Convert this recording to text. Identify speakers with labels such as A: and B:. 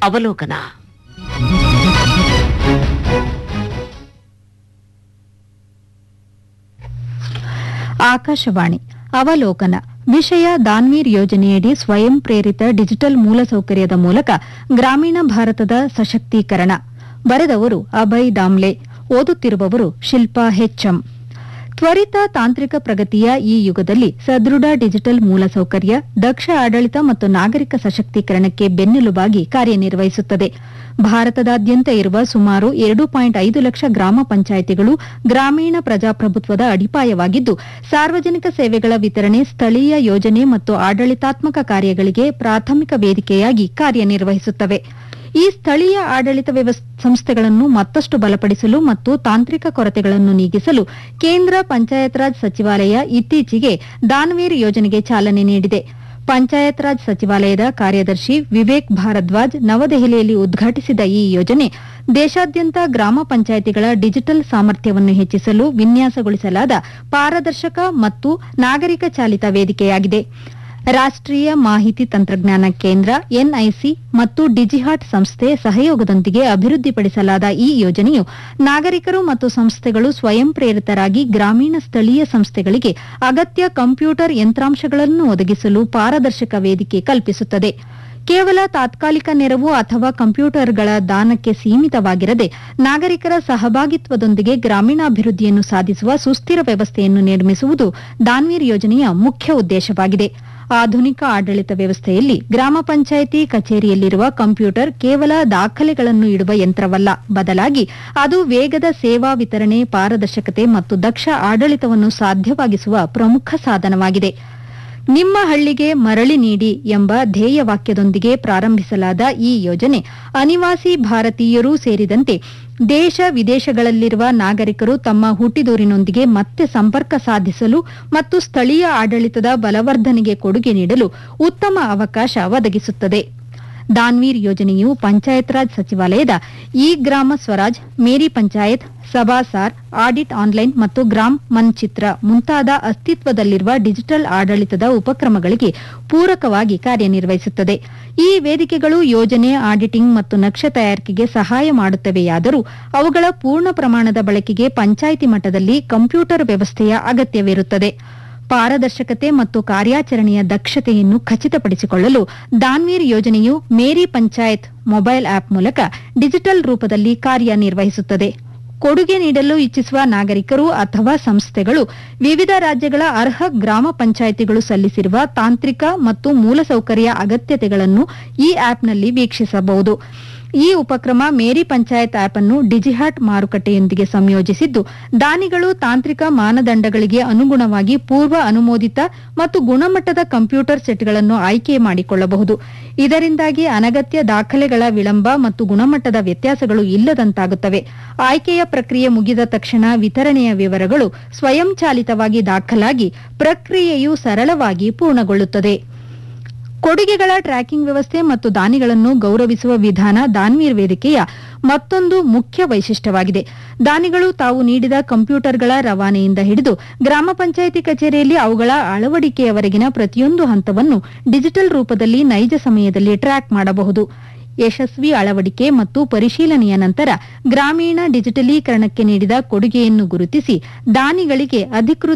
A: ಅವಲೋಕನ
B: ಆಕಾಶವಾಣಿ ಅವಲೋಕನ ವಿಷಯ ದಾನ್ವೀರ್ ಯೋಜನೆಯಡಿ ಸ್ವಯಂ ಪ್ರೇರಿತ ಡಿಜಿಟಲ್ ಮೂಲಸೌಕರ್ಯದ ಮೂಲಕ ಗ್ರಾಮೀಣ ಭಾರತದ ಸಶಕ್ತೀಕರಣ ಬರೆದವರು ಅಭಯ್ ದಾಮ್ಲೆ ಓದುತ್ತಿರುವವರು ಶಿಲ್ಪಾ ಹೆಚ್ಎಂ ತ್ವರಿತ ತಾಂತ್ರಿಕ ಪ್ರಗತಿಯ ಈ ಯುಗದಲ್ಲಿ ಸದೃಢ ಡಿಜಿಟಲ್ ಮೂಲಸೌಕರ್ಯ ದಕ್ಷ ಆಡಳಿತ ಮತ್ತು ನಾಗರಿಕ ಸಶಕ್ತೀಕರಣಕ್ಕೆ ಬೆನ್ನೆಲುಬಾಗಿ ಕಾರ್ಯನಿರ್ವಹಿಸುತ್ತದೆ ಭಾರತದಾದ್ಯಂತ ಇರುವ ಸುಮಾರು ಎರಡು ಪಾಯಿಂಟ್ ಐದು ಲಕ್ಷ ಗ್ರಾಮ ಪಂಚಾಯಿತಿಗಳು ಗ್ರಾಮೀಣ ಪ್ರಜಾಪ್ರಭುತ್ವದ ಅಡಿಪಾಯವಾಗಿದ್ದು ಸಾರ್ವಜನಿಕ ಸೇವೆಗಳ ವಿತರಣೆ ಸ್ಥಳೀಯ ಯೋಜನೆ ಮತ್ತು ಆಡಳಿತಾತ್ಮಕ ಕಾರ್ಯಗಳಿಗೆ ಪ್ರಾಥಮಿಕ ವೇದಿಕೆಯಾಗಿ ಕಾರ್ಯನಿರ್ವಹಿಸುತ್ತವೆ ಈ ಸ್ಥಳೀಯ ಆಡಳಿತ ವ್ಯವಸ್- ಸಂಸ್ಥೆಗಳನ್ನು ಮತ್ತಷ್ಟು ಬಲಪಡಿಸಲು ಮತ್ತು ತಾಂತ್ರಿಕ ಕೊರತೆಗಳನ್ನು ನೀಗಿಸಲು ಕೇಂದ್ರ ಪಂಚಾಯತ್ ರಾಜ್ ಸಚಿವಾಲಯ ಇತ್ತೀಚೆಗೆ ದಾನ್ವೀರ್ ಯೋಜನೆಗೆ ಚಾಲನೆ ನೀಡಿದೆ ಪಂಚಾಯತ್ ರಾಜ್ ಸಚಿವಾಲಯದ ಕಾರ್ಯದರ್ಶಿ ವಿವೇಕ್ ಭಾರದ್ವಾಜ್ ನವದೆಹಲಿಯಲ್ಲಿ ಉದ್ಘಾಟಿಸಿದ ಈ ಯೋಜನೆ ದೇಶಾದ್ಯಂತ ಗ್ರಾಮ ಪಂಚಾಯಿತಿಗಳ ಡಿಜಿಟಲ್ ಸಾಮರ್ಥ್ಯವನ್ನು ಹೆಚ್ಚಿಸಲು ವಿನ್ಯಾಸಗೊಳಿಸಲಾದ ಪಾರದರ್ಶಕ ಮತ್ತು ನಾಗರಿಕ ಚಾಲಿತ ವೇದಿಕೆಯಾಗಿದೆ ರಾಷ್ಟ್ರೀಯ ಮಾಹಿತಿ ತಂತ್ರಜ್ಞಾನ ಕೇಂದ್ರ ಎನ್ಐಸಿ ಮತ್ತು ಡಿಜಿಹಾಟ್ ಸಂಸ್ಥೆ ಸಹಯೋಗದೊಂದಿಗೆ ಅಭಿವೃದ್ಧಿಪಡಿಸಲಾದ ಈ ಯೋಜನೆಯು ನಾಗರಿಕರು ಮತ್ತು ಸಂಸ್ಥೆಗಳು ಸ್ವಯಂ ಪ್ರೇರಿತರಾಗಿ ಗ್ರಾಮೀಣ ಸ್ಥಳೀಯ ಸಂಸ್ಥೆಗಳಿಗೆ ಅಗತ್ಯ ಕಂಪ್ಯೂಟರ್ ಯಂತ್ರಾಂಶಗಳನ್ನು ಒದಗಿಸಲು ಪಾರದರ್ಶಕ ವೇದಿಕೆ ಕಲ್ಪಿಸುತ್ತದೆ ಕೇವಲ ತಾತ್ಕಾಲಿಕ ನೆರವು ಅಥವಾ ಕಂಪ್ಯೂಟರ್ಗಳ ದಾನಕ್ಕೆ ಸೀಮಿತವಾಗಿರದೆ ನಾಗರಿಕರ ಸಹಭಾಗಿತ್ವದೊಂದಿಗೆ ಗ್ರಾಮೀಣಾಭಿವೃದ್ಧಿಯನ್ನು ಸಾಧಿಸುವ ಸುಸ್ಥಿರ ವ್ಯವಸ್ಥೆಯನ್ನು ನಿರ್ಮಿಸುವುದು ದಾನ್ವೀರ್ ಯೋಜನೆಯ ಮುಖ್ಯ ಉದ್ದೇಶವಾಗಿದೆ ಆಧುನಿಕ ಆಡಳಿತ ವ್ಯವಸ್ಥೆಯಲ್ಲಿ ಗ್ರಾಮ ಪಂಚಾಯಿತಿ ಕಚೇರಿಯಲ್ಲಿರುವ ಕಂಪ್ಯೂಟರ್ ಕೇವಲ ದಾಖಲೆಗಳನ್ನು ಇಡುವ ಯಂತ್ರವಲ್ಲ ಬದಲಾಗಿ ಅದು ವೇಗದ ಸೇವಾ ವಿತರಣೆ ಪಾರದರ್ಶಕತೆ ಮತ್ತು ದಕ್ಷ ಆಡಳಿತವನ್ನು ಸಾಧ್ಯವಾಗಿಸುವ ಪ್ರಮುಖ ಸಾಧನವಾಗಿದೆ ನಿಮ್ಮ ಹಳ್ಳಿಗೆ ಮರಳಿ ನೀಡಿ ಎಂಬ ಧ್ಯೇಯವಾಕ್ಯದೊಂದಿಗೆ ಪ್ರಾರಂಭಿಸಲಾದ ಈ ಯೋಜನೆ ಅನಿವಾಸಿ ಭಾರತೀಯರೂ ಸೇರಿದಂತೆ ದೇಶ ವಿದೇಶಗಳಲ್ಲಿರುವ ನಾಗರಿಕರು ತಮ್ಮ ಹುಟ್ಟಿದೂರಿನೊಂದಿಗೆ ಮತ್ತೆ ಸಂಪರ್ಕ ಸಾಧಿಸಲು ಮತ್ತು ಸ್ಥಳೀಯ ಆಡಳಿತದ ಬಲವರ್ಧನೆಗೆ ಕೊಡುಗೆ ನೀಡಲು ಉತ್ತಮ ಅವಕಾಶ ಒದಗಿಸುತ್ತದೆ ದಾನ್ವೀರ್ ಯೋಜನೆಯು ಪಂಚಾಯತ್ ರಾಜ್ ಸಚಿವಾಲಯದ e Gram Swaraj Meri Panchayat Sabhasaar audit online ಮತ್ತು ಗ್ರಾಮ್ ಮನ್ಚಿತ್ರ ಮುಂತಾದ ಅಸ್ತಿತ್ವದಲ್ಲಿರುವ ಡಿಜಿಟಲ್ ಆಡಳಿತದ ಉಪಕ್ರಮಗಳಿಗೆ ಪೂರಕವಾಗಿ ಕಾರ್ಯನಿರ್ವಹಿಸುತ್ತದೆ ಈ ವೇದಿಕೆಗಳು ಯೋಜನೆ ಆಡಿಟಿಂಗ್ ಮತ್ತು ನಕ್ಷೆ ತಯಾರಿಕೆಗೆ ಸಹಾಯ ಮಾಡುತ್ತವೆಯಾದರೂ ಅವುಗಳ ಪೂರ್ಣ ಪ್ರಮಾಣದ ಬಳಕೆಗೆ ಪಂಚಾಯಿತಿ ಮಟ್ಟದಲ್ಲಿ ಕಂಪ್ಯೂಟರ್ ವ್ಯವಸ್ಥೆಯ ಅಗತ್ಯವಿರುತ್ತದೆ ಪಾರದರ್ಶಕತೆ ಮತ್ತು ಕಾರ್ಯಾಚರಣೆಯ ದಕ್ಷತೆಯನ್ನು ಖಚಿತಪಡಿಸಿಕೊಳ್ಳಲು ದಾನ್ವೀರ್ ಯೋಜನೆಯು ಮೇರಿ ಪಂಚಾಯತ್ ಮೊಬೈಲ್ ಆಪ್ ಮೂಲಕ ಡಿಜಿಟಲ್ ರೂಪದಲ್ಲಿ ಕಾರ್ಯನಿರ್ವಹಿಸುತ್ತದೆ ಕೊಡುಗೆ ನೀಡಲು ಇಚ್ಛಿಸುವ ನಾಗರಿಕರು ಅಥವಾ ಸಂಸ್ಥೆಗಳು ವಿವಿಧ ರಾಜ್ಯಗಳ ಅರ್ಹ ಗ್ರಾಮ ಪಂಚಾಯಿತಿಗಳು ಸಲ್ಲಿಸಿರುವ ತಾಂತ್ರಿಕ ಮತ್ತು ಮೂಲಸೌಕರ್ಯ ಅಗತ್ಯತೆಗಳನ್ನು ಈ ಆಪ್ನಲ್ಲಿ ವೀಕ್ಷಿಸಬಹುದು ಈ ಉಪಕ್ರಮ ಮೇರಿ ಪಂಚಾಯತ್ ಆಪ್ ಅನ್ನು ಡಿಜಿಹಾಟ್ ಮಾರುಕಟ್ಟೆಯೊಂದಿಗೆ ಸಂಯೋಜಿಸಿದ್ದು ದಾನಿಗಳು ತಾಂತ್ರಿಕ ಮಾನದಂಡಗಳಿಗೆ ಅನುಗುಣವಾಗಿ ಪೂರ್ವ ಅನುಮೋದಿತ ಮತ್ತು ಗುಣಮಟ್ಟದ ಕಂಪ್ಯೂಟರ್ ಸೆಟ್ಗಳನ್ನು ಆಯ್ಕೆ ಮಾಡಿಕೊಳ್ಳಬಹುದು ಇದರಿಂದಾಗಿ ಅನಗತ್ಯ ದಾಖಲೆಗಳ ವಿಳಂಬ ಮತ್ತು ಗುಣಮಟ್ಟದ ವ್ಯತ್ಯಾಸಗಳು ಇಲ್ಲದಂತಾಗುತ್ತವೆ ಆಯ್ಕೆಯ ಪ್ರಕ್ರಿಯೆ ಮುಗಿದ ತಕ್ಷಣ ವಿತರಣೆಯ ವಿವರಗಳು ಸ್ವಯಂಚಾಲಿತವಾಗಿ ದಾಖಲಾಗಿ ಪ್ರಕ್ರಿಯೆಯು ಸರಳವಾಗಿ ಪೂರ್ಣಗೊಳ್ಳುತ್ತದೆ ಕೊಡುಗೆಗಳ ಟ್ರ್ಯಾಕಿಂಗ್ ವ್ಯವಸ್ಥೆ ಮತ್ತು ದಾನಿಗಳನ್ನು ಗೌರವಿಸುವ ವಿಧಾನ ದಾನ್ವೀರ್ ವೇದಿಕೆಯ ಮತ್ತೊಂದು ಮುಖ್ಯ ವೈಶಿಷ್ಟ್ಯವಾಗಿದೆ ದಾನಿಗಳು ತಾವು ನೀಡಿದ ಕಂಪ್ಯೂಟರ್ಗಳ ರವಾನೆಯಿಂದ ಹಿಡಿದು ಗ್ರಾಮ ಪಂಚಾಯಿತಿ ಕಚೇರಿಯಲ್ಲಿ ಅವುಗಳ ಅಳವಡಿಕೆಯವರೆಗಿನ ಪ್ರತಿಯೊಂದು ಹಂತವನ್ನು ಡಿಜಿಟಲ್ ರೂಪದಲ್ಲಿ ನೈಜ ಸಮಯದಲ್ಲಿ ಟ್ರ್ಯಾಕ್ ಮಾಡಬಹುದು ಯಶಸ್ವಿ ಅಳವಡಿಕೆ ಮತ್ತು ಪರಿಶೀಲನೆಯ ನಂತರ ಗ್ರಾಮೀಣ ಡಿಜಿಟಲೀಕರಣಕ್ಕೆ ನೀಡಿದ ಕೊಡುಗೆಯನ್ನು ಗುರುತಿಸಿ ದಾನಿಗಳಿಗೆ ಅಧಿಕೃತ